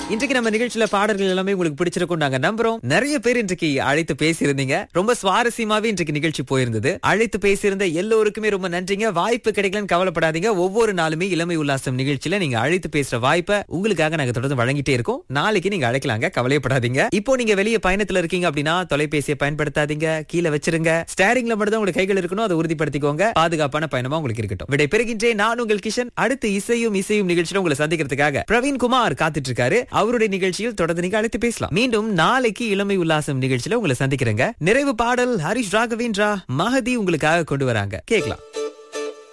இன்றைக்கு நம்ம நிகழ்ச்சியில பாடல்கள் எல்லாமே உங்களுக்கு பிடிச்சிருக்கும் நாங்க நம்புறோம் நிறைய பேர் இன்றைக்கு அழைத்து பேசியிருந்தீங்க ரொம்ப சுவாரஸ்யமாவே இன்றைக்கு நிகழ்ச்சி போயிருந்தது அழைத்து பேசியிருந்த எல்லோருக்குமே ரொம்ப நன்றிங்க வாய்ப்பு கிடைக்கலன்னு கவலைப்படாதீங்க ஒவ்வொரு நாளுமே இளமை உல்லாசம் நிகழ்ச்சியில நீங்க அழைத்து பேசுற வாய்ப்பை உங்களுக்காக நாங்க தொடர்ந்து வழங்கிட்டே இருக்கோம் நாளைக்கு நீங்க அழைக்கலாங்க கவலைப்படாதீங்க இப்போ நீங்க வெளியே பயணத்துல இருக்கீங்க அப்படின்னா தொலைபேசியை பயன்படுத்தாதீங்க கீழே வச்சிருங்க ஸ்டேரிங்ல மட்டும் தான் உங்களுக்கு கைகள் இருக்கணும் அதை உறுதிப்படுத்திக்கோங்க பாதுகாப்பான பயணமா உங்களுக்கு இருக்கட்டும் விடை பெறுகின்றேன் நான் உங்கள் கிஷன் அடுத்து இசையும் இசையும் நிகழ்ச்சியில உங்களை சந்திக்கிறதுக்காக பிரவீன் குமார் காத்துட்டு இருக்காரு அவருடைய நிகழ்ச்சியில் தொடர்ந்து நீங்க அழைத்து பேசலாம் மீண்டும் நாளைக்கு இளமை உல்லாசம் நிகழ்ச்சியில உங்களை சந்திக்கிறேங்க நிறைவு பாடல் ஹரிஷ் ராகவேந்திரா மகதி உங்களுக்காக கொண்டு வராங்க கேட்கலாம்